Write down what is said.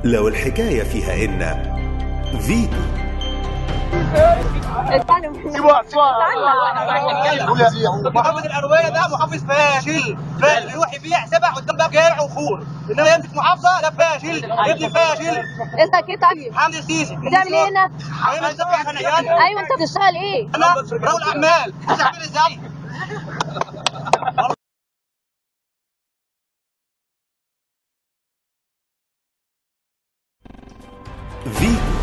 لو الحكاية فيها إن فيتو محافظ الأروية ده محافظ فاشل فاشل يروح يبيع سبع قدام باب جارع وخور انما يمسك محافظه لا فاشل ابن فاشل انت ايه طيب حمدي السيسي بتعمل ايه هنا؟ انا بشتغل عشان ايوه انت بتشتغل ايه؟ انا رجل اعمال مش عارفين ازاي فيتو